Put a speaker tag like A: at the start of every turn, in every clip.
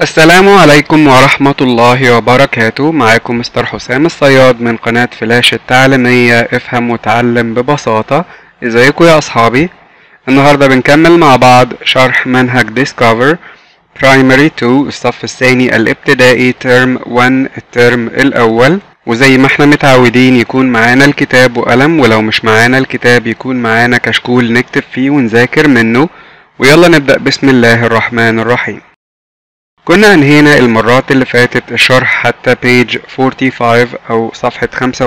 A: السلام عليكم ورحمة الله وبركاته معاكم مستر حسام الصياد من قناة فلاش التعليمية افهم وتعلم ببساطة ازيكم يا اصحابي النهاردة بنكمل مع بعض شرح منهج Discover Primary 2 الصف الثاني الابتدائي ترم 1 الترم الاول وزي ما احنا متعودين يكون معانا الكتاب وقلم ولو مش معانا الكتاب يكون معانا كشكول نكتب فيه ونذاكر منه ويلا نبدأ بسم الله الرحمن الرحيم كنا انهينا المرات اللي فاتت الشرح حتى page 45 او صفحة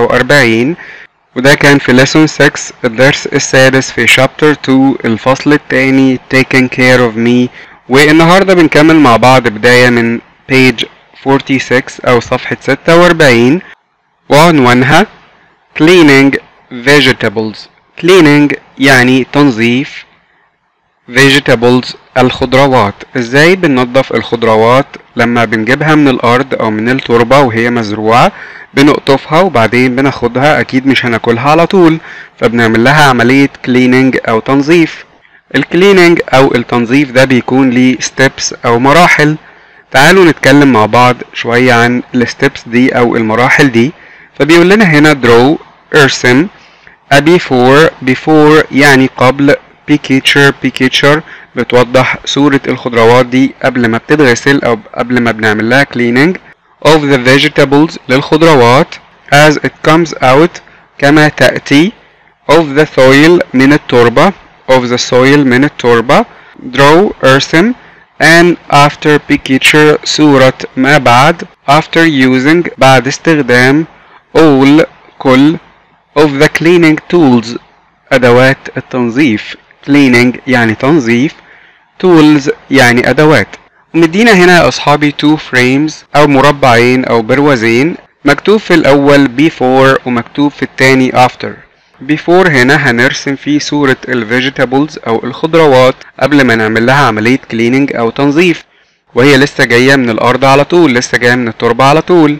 A: 45 وده كان في lesson 6 الدرس السادس في chapter 2 الفصل الثاني taking care of me والنهاردة بنكمل مع بعض بداية من page 46 او صفحة 46 وعنوانها cleaning vegetables cleaning يعني تنظيف vegetables الخضروات ازاي بننظف الخضروات لما بنجيبها من الارض او من التربة وهي مزروعة بنقطفها وبعدين بناخدها اكيد مش هناكلها على طول فبنعمل لها عملية كليننج او تنظيف الكليننج او التنظيف ده بيكون ليه ستيبس او مراحل تعالوا نتكلم مع بعض شوية عن الستيبس دي او المراحل دي فبيقول لنا هنا draw ارسم a before before يعني قبل picture picture بتوضح صورة الخضروات دي قبل ما بتتغسل أو قبل ما بنعمل لها cleaning of the vegetables للخضروات as it comes out كما تأتي of the soil من التربة of the soil من التربة draw ارسم and after picture صورة ما بعد after using بعد استخدام all كل of the cleaning tools أدوات التنظيف cleaning يعني تنظيف tools يعني أدوات ومدينا هنا يا أصحابي two frames أو مربعين أو بروزين مكتوب في الأول before ومكتوب في التاني after before هنا هنرسم فيه صورة ال vegetables أو الخضروات قبل ما نعمل لها عملية cleaning أو تنظيف وهي لسه جاية من الأرض على طول لسه جاية من التربة على طول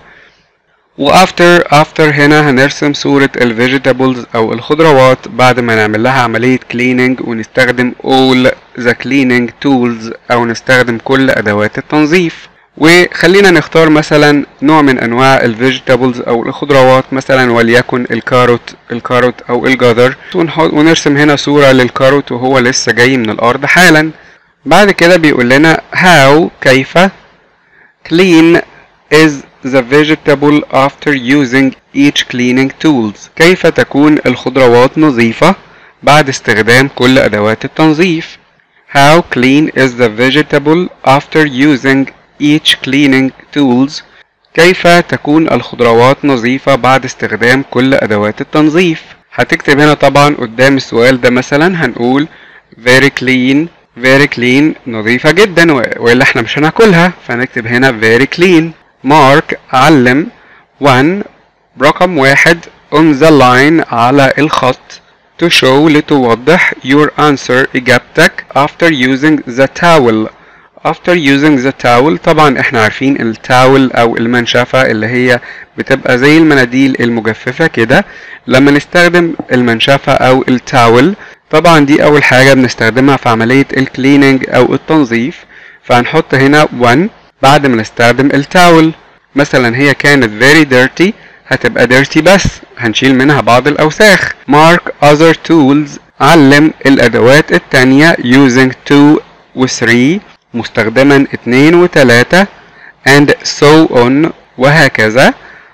A: وافتر افتر هنا هنرسم صورة ال vegetables او الخضروات بعد ما نعمل لها عملية cleaning ونستخدم all the cleaning tools او نستخدم كل ادوات التنظيف وخلينا نختار مثلا نوع من انواع ال vegetables او الخضروات مثلا وليكن الكاروت الكاروت او الجزر ونرسم هنا صورة للكاروت وهو لسه جاي من الارض حالا بعد كده بيقول لنا how كيف clean is the vegetable after using each cleaning tools كيف تكون الخضروات نظيفة بعد استخدام كل أدوات التنظيف How clean is the vegetable after using each cleaning tools كيف تكون الخضروات نظيفة بعد استخدام كل أدوات التنظيف هتكتب هنا طبعا قدام السؤال ده مثلا هنقول very clean very clean نظيفة جدا وإلا احنا مش هناكلها فنكتب هنا very clean مارك علم 1 رقم واحد on the line على الخط to show لتوضح your answer إجابتك after using the towel after using the towel طبعا احنا عارفين التاول او المنشفة اللي هي بتبقى زي المناديل المجففة كده لما نستخدم المنشفة او التاول طبعا دي اول حاجة بنستخدمها في عملية الكليننج او التنظيف فهنحط هنا 1 بعد ما نستخدم التاول مثلا هي كانت very dirty هتبقى dirty بس هنشيل منها بعض الأوساخ mark other tools علم الأدوات التانية using 2 و 3 مستخدما 2 و 3 and so on وهكذا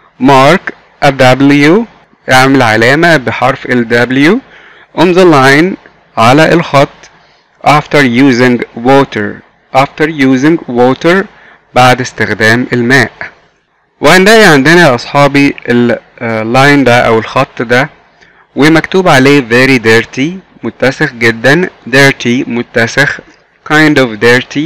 A: mark a W اعمل علامة بحرف ال W on the line على الخط after using water after using water بعد استخدام الماء وهنلاقي عندنا يا أصحابي اللاين ده أو الخط ده ومكتوب عليه very dirty متسخ جدا dirty متسخ kind of dirty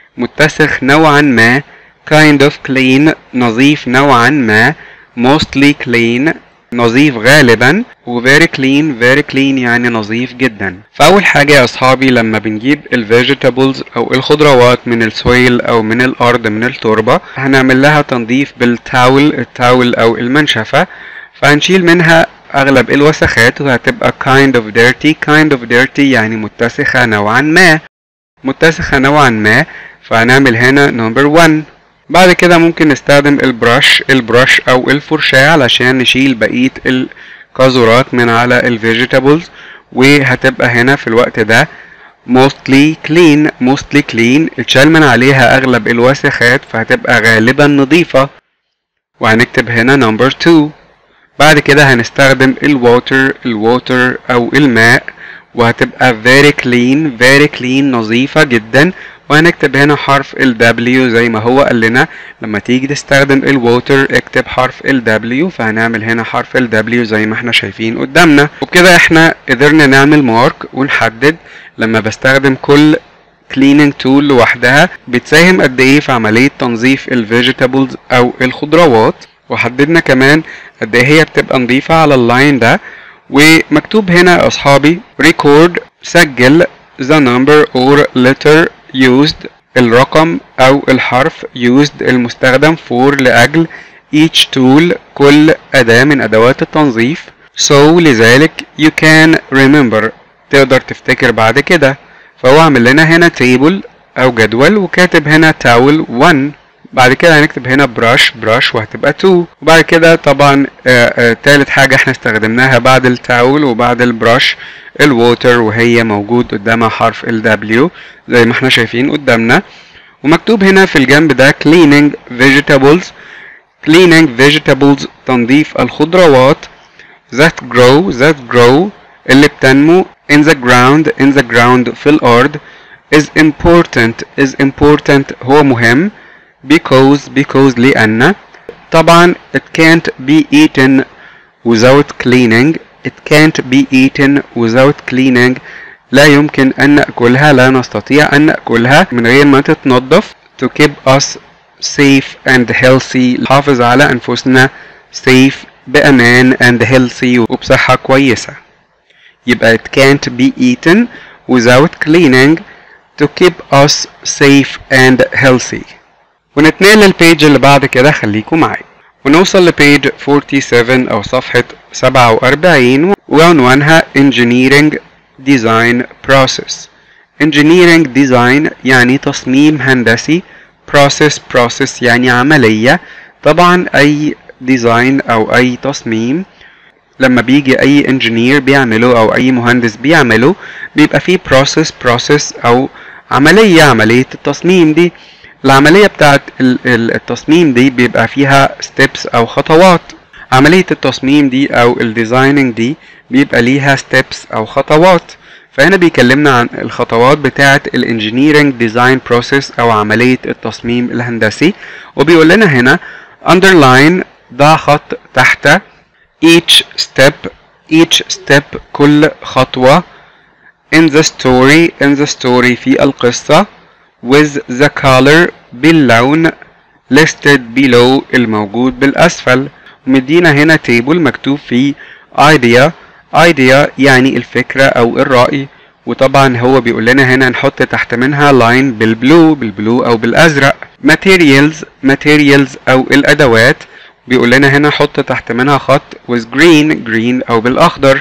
A: متسخ نوعا ما kind of clean نظيف نوعا ما mostly clean نظيف غالبا و very clean very clean يعني نظيف جدا فأول حاجة يا أصحابي لما بنجيب ال vegetables أو الخضروات من السويل أو من الأرض من التربة هنعمل لها تنظيف بالتاول التاول أو المنشفة فهنشيل منها أغلب الوسخات وهتبقى kind of dirty kind of dirty يعني متسخة نوعا ما متسخة نوعا ما فهنعمل هنا نمبر 1 بعد كده ممكن نستخدم البرش البرش او الفرشاة علشان نشيل بقية القاذورات من على الفيجيتابلز وهتبقى هنا في الوقت ده mostly clean mostly clean اتشال من عليها اغلب الوسخات فهتبقى غالبا نظيفة وهنكتب هنا نمبر 2 بعد كده هنستخدم الووتر الووتر او الماء وهتبقى very clean very clean نظيفة جدا وهنكتب هنا حرف ال W زي ما هو قال لنا لما تيجي تستخدم الووتر اكتب حرف ال W فهنعمل هنا حرف ال W زي ما احنا شايفين قدامنا وبكده احنا قدرنا نعمل مارك ونحدد لما بستخدم كل cleaning tool لوحدها بتساهم قد ايه في عملية تنظيف الفيجيتابلز او الخضروات وحددنا كمان قد ايه هي بتبقى نظيفة على اللاين ده ومكتوب هنا يا اصحابي record سجل the number or letter used الرقم او الحرف used المستخدم for لاجل each tool كل اداة من ادوات التنظيف so لذلك you can remember تقدر تفتكر بعد كده فهو عامل لنا هنا table او جدول وكاتب هنا towel 1 بعد كده هنكتب هنا brush brush وهتبقى 2 وبعد كده طبعا آآ آآ تالت حاجة احنا استخدمناها بعد التاول وبعد البراش الووتر وهي موجود قدامها حرف ال W زي ما احنا شايفين قدامنا ومكتوب هنا في الجنب ده cleaning vegetables cleaning vegetables تنظيف الخضروات that grow that grow اللي بتنمو in the ground in the ground في الأرض is important is important هو مهم because because لأن طبعا it can't be eaten without cleaning it can't be eaten without cleaning لا يمكن أن نأكلها لا نستطيع أن نأكلها من غير ما تتنظف to keep us safe and healthy حافظ على أنفسنا safe بأمان and healthy وبصحة كويسة يبقى it can't be eaten without cleaning to keep us safe and healthy ونتنقل للبيج اللي بعد كده خليكم معايا ونوصل لبيج 47 أو صفحة 47 وعنوانها Engineering Design Process Engineering Design يعني تصميم هندسي Process Process يعني عملية طبعا أي ديزاين أو أي تصميم لما بيجي أي انجينير بيعمله أو أي مهندس بيعمله بيبقى فيه process process أو عملية عملية التصميم دي العملية بتاعت التصميم دي بيبقى فيها steps أو خطوات عملية التصميم دي أو الديزايننج دي بيبقى ليها steps أو خطوات فهنا بيكلمنا عن الخطوات بتاعة الانجينيرنج ديزاين بروسيس أو عملية التصميم الهندسي وبيقول لنا هنا underline ضع خط تحت each step each step كل خطوة in the story in the story في القصة with the color باللون listed below الموجود بالأسفل ومدينا هنا تيبل مكتوب فيه idea idea يعني الفكرة أو الرأي وطبعا هو بيقول لنا هنا نحط تحت منها line بالبلو بالبلو أو بالأزرق materials materials أو الأدوات بيقول لنا هنا حط تحت منها خط with green green أو بالأخضر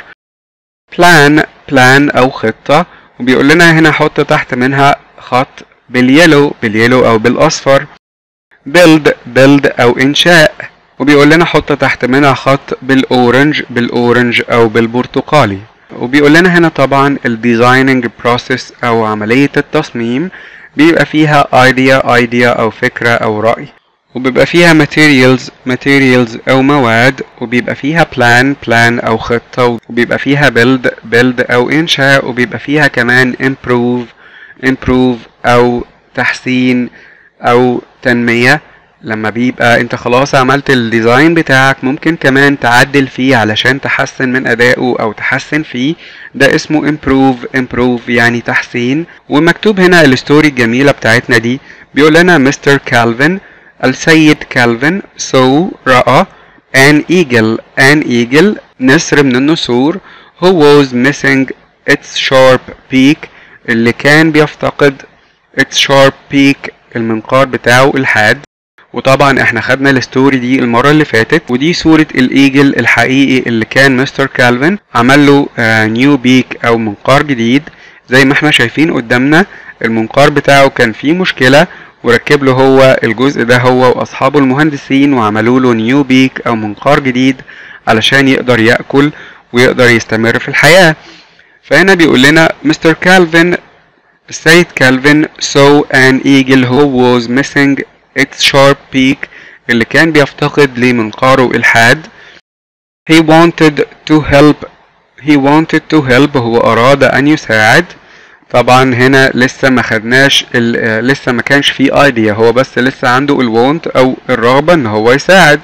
A: plan plan أو خطة وبيقول لنا هنا حط تحت منها خط باليلو باليلو أو بالأصفر build build أو إنشاء وبيقول لنا حط تحت منها خط بالأورنج بالأورنج أو بالبرتقالي وبيقول لنا هنا طبعا الديزايننج بروسيس أو عملية التصميم بيبقى فيها idea idea أو فكرة أو رأي وبيبقى فيها materials materials أو مواد وبيبقى فيها plan plan أو خطة وبيبقى فيها build build أو إنشاء وبيبقى فيها كمان improve improve أو تحسين أو تنمية لما بيبقى انت خلاص عملت الديزاين بتاعك ممكن كمان تعدل فيه علشان تحسن من ادائه او تحسن فيه ده اسمه improve improve يعني تحسين ومكتوب هنا الستوري الجميلة بتاعتنا دي بيقول لنا مستر كالفن السيد كالفن سو رأى an eagle an eagle نسر من النسور who was missing its sharp beak اللي كان بيفتقد its sharp beak المنقار بتاعه الحاد وطبعا احنا خدنا الستوري دي المرة اللي فاتت ودي صورة الايجل الحقيقي اللي كان مستر كالفن عمل له نيو بيك او منقار جديد زي ما احنا شايفين قدامنا المنقار بتاعه كان فيه مشكلة وركب له هو الجزء ده هو واصحابه المهندسين وعملوا له نيو بيك او منقار جديد علشان يقدر ياكل ويقدر يستمر في الحياه فهنا بيقول لنا مستر كالفن السيد كالفن saw an eagle who was missing its sharp beak اللي كان بيفتقد لمنقاره الحاد he wanted to help he wanted to help هو أراد أن يساعد طبعا هنا لسه ما خدناش لسه ما كانش فيه ايديا هو بس لسه عنده الوانت او الرغبة ان هو يساعد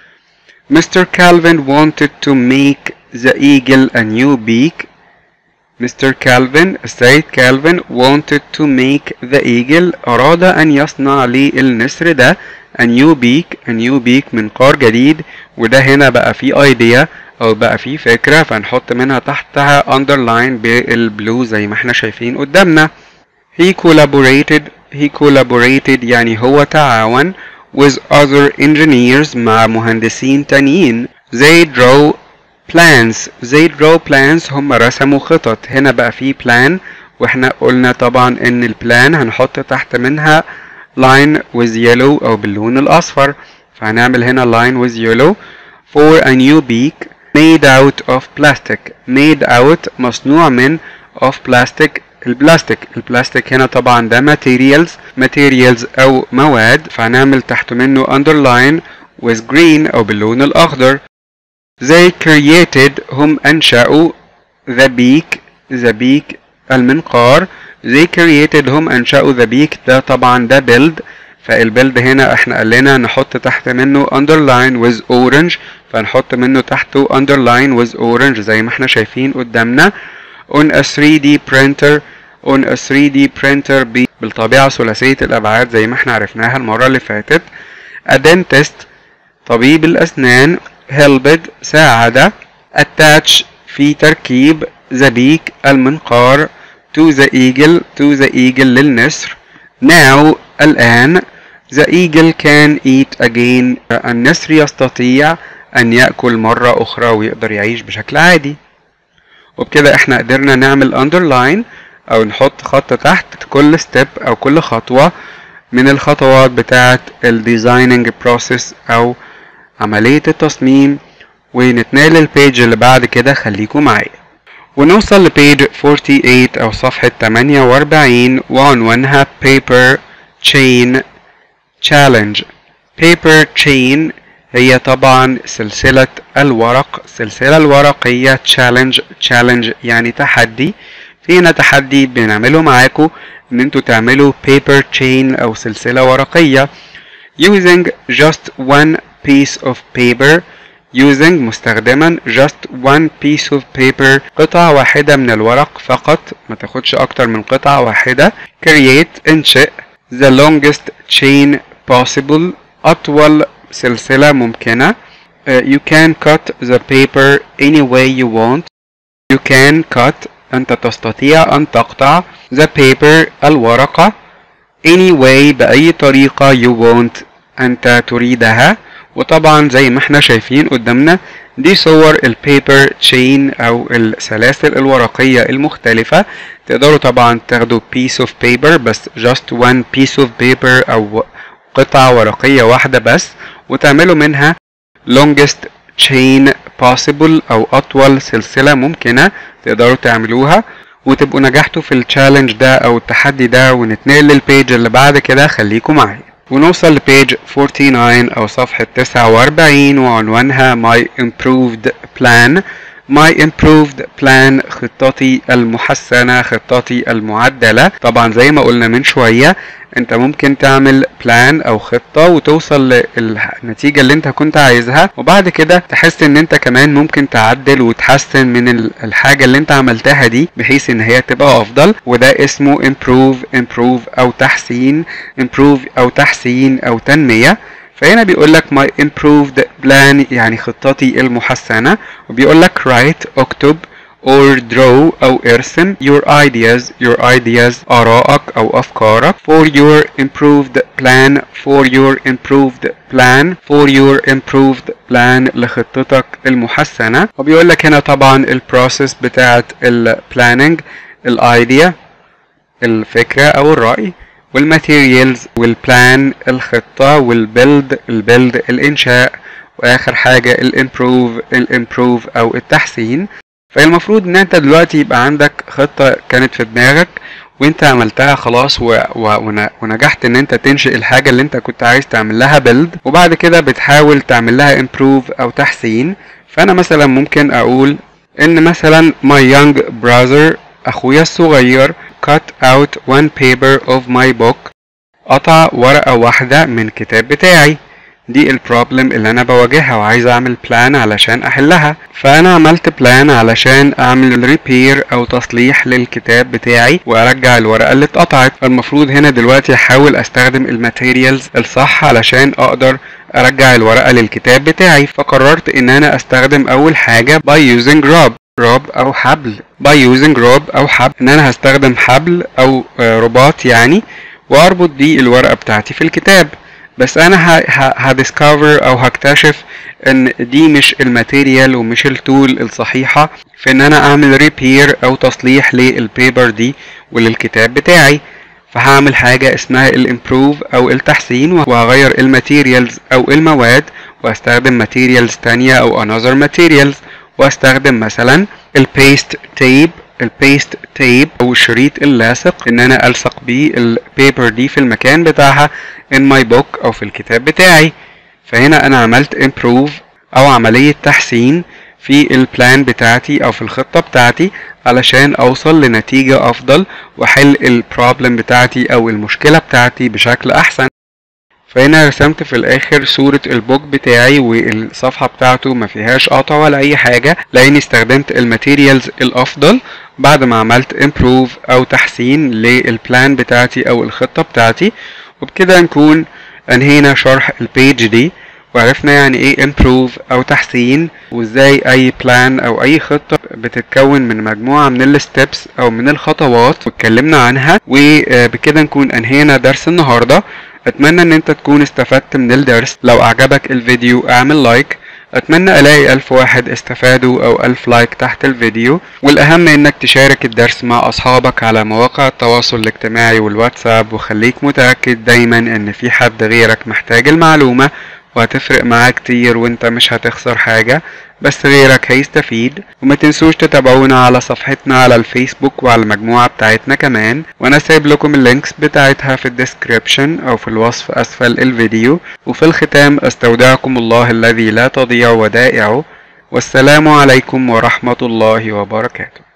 A: Mr. Calvin wanted to make the eagle a new beak Mr. Calvin السيد كالفن wanted to make the eagle أراد أن يصنع للنسر ده a new beak a new beak منقار جديد وده هنا بقى فيه idea أو بقى فيه فكرة فنحط منها تحتها underline بالبلو زي ما احنا شايفين قدامنا he collaborated he collaborated يعني هو تعاون with other engineers مع مهندسين تانيين they draw plans they draw plans هم رسموا خطط هنا بقى في plan واحنا قلنا طبعا ان البلان هنحط تحت منها line with yellow او باللون الاصفر فهنعمل هنا line with yellow for a new beak made out of plastic made out مصنوع من of plastic البلاستيك البلاستيك هنا طبعا ده materials materials او مواد فهنعمل تحت منه underline with green او باللون الاخضر they created هم انشأوا the beak the beak المنقار they created هم انشأوا the beak ده طبعا ده build فالبيلد هنا احنا قال لنا نحط تحت منه underline with orange فنحط منه تحته underline with orange زي ما احنا شايفين قدامنا on a 3D printer on a 3D printer بالطبيعة ثلاثية الأبعاد زي ما احنا عرفناها المرة اللي فاتت a dentist طبيب الأسنان helped ساعد attach في تركيب the beak المنقار to the eagle to the eagle للنسر now الآن the eagle can eat again النسر يستطيع أن يأكل مرة أخرى ويقدر يعيش بشكل عادي وبكده احنا قدرنا نعمل underline أو نحط خط تحت كل ستيب أو كل خطوة من الخطوات بتاعة الديزايننج بروسيس أو عملية التصميم ونتنقل للبيج اللي بعد كده خليكم معايا ونوصل لبيج 48 أو صفحة 48 وعنوانها paper chain challenge paper chain هي طبعا سلسلة الورق السلسلة الورقية challenge challenge يعني تحدي فينا تحدي بنعمله معاكم ان انتوا تعملوا paper chain او سلسلة ورقية using just one piece of paper using مستخدما just one piece of paper قطعة واحدة من الورق فقط ما تاخدش اكتر من قطعة واحدة create انشئ the longest chain possible أطول سلسلة ممكنة uh, you can cut the paper any way you want you can cut أنت تستطيع أن تقطع the paper الورقة any way بأي طريقة you want أنت تريدها وطبعا زي ما احنا شايفين قدامنا دي صور البيبر تشين او السلاسل الورقية المختلفة تقدروا طبعا تاخدوا piece of paper بس just one piece of paper او قطعة ورقية واحدة بس وتعملوا منها longest chain possible او اطول سلسلة ممكنة تقدروا تعملوها وتبقوا نجحتوا في التشالنج ده او التحدي ده ونتنقل للبيج اللي بعد كده خليكم معايا ونوصل لبيج 49 أو صفحة 49 وعنوانها My Improved Plan My Improved Plan خطتي المحسنة خطتي المعدلة طبعا زي ما قلنا من شوية انت ممكن تعمل بلان او خطة وتوصل للنتيجة اللي انت كنت عايزها وبعد كده تحس ان انت كمان ممكن تعدل وتحسن من الحاجة اللي انت عملتها دي بحيث ان هي تبقى افضل وده اسمه improve improve او تحسين improve او تحسين او تنمية فهنا بيقول لك my improved plan يعني خطتي المحسنة وبيقول لك write اكتب or draw أو ارسم your ideas your ideas آرائك أو أفكارك for your improved plan for your improved plan for your improved plan لخطتك المحسنة وبيقول لك هنا طبعا البروسيس بتاعت البلاننج الايديا الفكرة او الرأي والماتيريالز والبلان الخطة والبيلد البيلد الانشاء واخر حاجة الامبروف الامبروف او التحسين فالمفروض ان انت دلوقتي يبقى عندك خطة كانت في دماغك وانت عملتها خلاص و... و... ونجحت ان انت تنشئ الحاجة اللي انت كنت عايز تعمل لها بيلد وبعد كده بتحاول تعمل لها امبروف او تحسين فانا مثلا ممكن اقول ان مثلا my young brother اخويا الصغير cut out one paper of my book قطع ورقة واحدة من الكتاب بتاعي دي البروبلم اللي انا بواجهها وعايز اعمل بلان علشان احلها فانا عملت بلان علشان اعمل ريبير او تصليح للكتاب بتاعي وارجع الورقه اللي اتقطعت المفروض هنا دلوقتي احاول استخدم الماتيريالز الصح علشان اقدر ارجع الورقه للكتاب بتاعي فقررت ان انا استخدم اول حاجه by using rub راب او حبل by using rub او حبل ان انا هستخدم حبل او رباط يعني واربط بيه الورقه بتاعتي في الكتاب بس انا هديسكفر او هكتشف ان دي مش الماتيريال ومش التول الصحيحة في ان انا اعمل ريبير او تصليح للبيبر دي وللكتاب بتاعي فهعمل حاجة اسمها الامبروف او التحسين وهغير الماتيريالز او المواد واستخدم ماتيريالز تانية او another materials واستخدم مثلا البيست تيب البيست تيب او الشريط اللاصق ان انا الصق بيه البيبر دي في المكان بتاعها in my book او في الكتاب بتاعي فهنا انا عملت improve او عملية تحسين في البلان بتاعتي او في الخطة بتاعتي علشان اوصل لنتيجة افضل واحل البروبلم بتاعتي او المشكلة بتاعتي بشكل احسن فهنا رسمت في الاخر صورة البوك بتاعي والصفحة بتاعته ما فيهاش قطع ولا اي حاجة لاني استخدمت الماتيريالز الافضل بعد ما عملت امبروف او تحسين للبلان بتاعتي او الخطة بتاعتي وبكده نكون انهينا شرح البيج دي وعرفنا يعني ايه امبروف او تحسين وازاي اي بلان او اي خطة بتتكون من مجموعة من الستبس او من الخطوات واتكلمنا عنها وبكده نكون انهينا درس النهاردة اتمنى ان انت تكون استفدت من الدرس لو اعجبك الفيديو اعمل لايك اتمنى الاقي الف واحد استفادوا او الف لايك تحت الفيديو والاهم انك تشارك الدرس مع اصحابك على مواقع التواصل الاجتماعي والواتساب وخليك متأكد دايما ان في حد غيرك محتاج المعلومة وهتفرق معاه كتير وانت مش هتخسر حاجة بس غيرك هيستفيد وما تنسوش تتابعونا على صفحتنا على الفيسبوك وعلى المجموعة بتاعتنا كمان وانا سايب لكم اللينكس بتاعتها في الديسكريبشن او في الوصف اسفل الفيديو وفي الختام استودعكم الله الذي لا تضيع ودائعه والسلام عليكم ورحمة الله وبركاته